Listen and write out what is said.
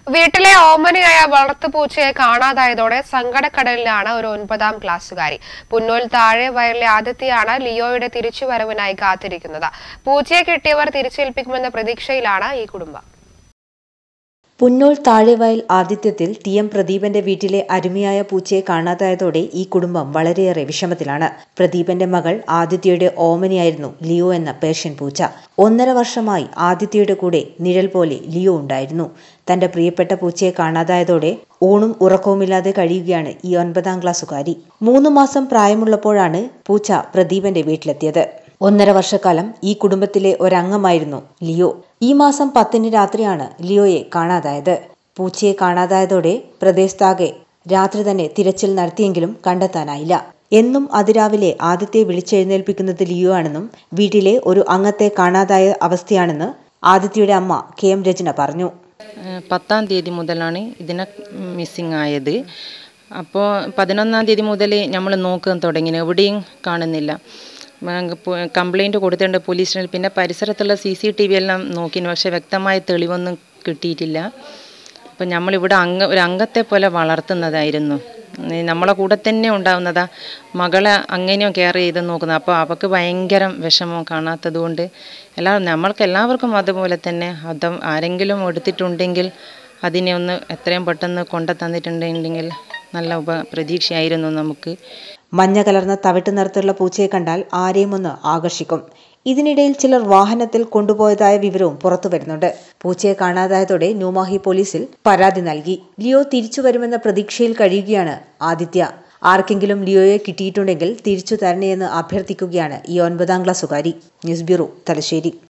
വീട്ടിലെ ഓമനയായ വളർത്തുപൂച്ചയെ കാണാതായതോടെ സങ്കടക്കടലിലാണ് ഒരു ഒൻപതാം ക്ലാസ്സുകാരി പുന്നൂൽ താഴെ വയലിലെ ആദിത്യയാണ് ലിയോയുടെ തിരിച്ചുവരവിനായി കാത്തിരിക്കുന്നത് പൂച്ചയെ കിട്ടിയവർ തിരിച്ചേൽപ്പിക്കുമെന്ന പ്രതീക്ഷയിലാണ് ഈ കുടുംബം പുന്നോൾ താഴെവയൽ ആദിത്യത്തിൽ ടി എം പ്രദീപന്റെ വീട്ടിലെ അരുമയായ പൂച്ചയെ കാണാതായതോടെ ഈ കുടുംബം വളരെയേറെ വിഷമത്തിലാണ് പ്രദീപന്റെ മകൾ ആദിത്യയുടെ ഓമനയായിരുന്നു ലിയോ എന്ന പേർഷ്യൻ പൂച്ച ഒന്നര വർഷമായി ആദിത്യയുടെ കൂടെ നിഴൽ പോലെ ലിയോ ഉണ്ടായിരുന്നു തന്റെ പ്രിയപ്പെട്ട പൂച്ചയെ കാണാതായതോടെ ഊണും ഉറക്കവുമില്ലാതെ കഴിയുകയാണ് ഈ ഒൻപതാം ക്ലാസ്സുകാരി മൂന്ന് മാസം പ്രായമുള്ളപ്പോഴാണ് പൂച്ച പ്രദീപന്റെ വീട്ടിലെത്തിയത് ഒന്നര വർഷക്കാലം ഈ കുടുംബത്തിലെ ഒരംഗമായിരുന്നു ലിയോ ഈ മാസം പത്തിന് രാത്രിയാണ് ലിയോയെ കാണാതായത് പൂച്ചയെ കാണാതായതോടെ പ്രദേശത്താകെ രാത്രി തന്നെ തിരച്ചിൽ നടത്തിയെങ്കിലും കണ്ടെത്താനായില്ല എന്നും അതിരാവിലെ ആദ്യത്തെ വിളിച്ചെഴുന്നേൽപ്പിക്കുന്നത് ലിയോ ആണെന്നും വീട്ടിലെ ഒരു അംഗത്തെ കാണാതായ അവസ്ഥയാണെന്ന് ആദിത്യയുടെ അമ്മ കെ എം രചന പറഞ്ഞു ഏഹ് പത്താം തീയതി മുതലാണ് ഇതിനെ മിസ്സിങ് ആയത് അപ്പോൾ പതിനൊന്നാം തീയതി മുതൽ നമ്മൾ നോക്കാൻ തുടങ്ങി എവിടെയും കാണുന്നില്ല കംപ്ലൈൻറ്റ് കൊടുത്തിട്ടുണ്ട് പോലീസ് സ്റ്റേഷനിൽ പിന്നെ പരിസരത്തുള്ള സി സി ടി വി എല്ലാം നോക്കിന് പക്ഷേ വ്യക്തമായ തെളിവൊന്നും കിട്ടിയിട്ടില്ല അപ്പം നമ്മളിവിടെ അംഗ ഒരു അംഗത്തെ പോലെ വളർത്തുന്നതായിരുന്നു ഈ നമ്മളെ കൂടെ തന്നെ ഉണ്ടാവുന്നതാ മകളെ അങ്ങനെയും കെയർ ചെയ്ത് നോക്കുന്നത് അപ്പോൾ അവൾക്ക് ഭയങ്കര വിഷമം കാണാത്തത് കൊണ്ട് എല്ലാ നമ്മൾക്ക് എല്ലാവർക്കും അതുപോലെ തന്നെ അത് ആരെങ്കിലും എടുത്തിട്ടുണ്ടെങ്കിൽ അതിനെ ഒന്ന് എത്രയും പെട്ടെന്ന് കൊണ്ടു തന്നിട്ടുണ്ടെങ്കിൽ നല്ല ഉപ പ്രതീക്ഷയായിരുന്നു നമുക്ക് മഞ്ഞ കലർന്ന തവിട്ട് നിറത്തിലുള്ള പൂച്ചയെ കണ്ടാൽ ആരെയും ഒന്ന് ആകർഷിക്കും ഇതിനിടയിൽ ചിലർ വാഹനത്തിൽ കൊണ്ടുപോയതായ വിവരവും പുറത്തു വരുന്നുണ്ട് പൂച്ചയെ കാണാതായതോടെ ന്യൂമാഹി പോലീസിൽ പരാതി നൽകി ലിയോ തിരിച്ചു വരുമെന്ന പ്രതീക്ഷയിൽ കഴിയുകയാണ് ആദിത്യ ആർക്കെങ്കിലും ലിയോയെ കിട്ടിയിട്ടുണ്ടെങ്കിൽ തിരിച്ചു തരണേയെന്ന് അഭ്യർത്ഥിക്കുകയാണ് ഈ ഒൻപതാം ക്ലാസ്സുകാരി ന്യൂസ് ബ്യൂറോ തലശ്ശേരി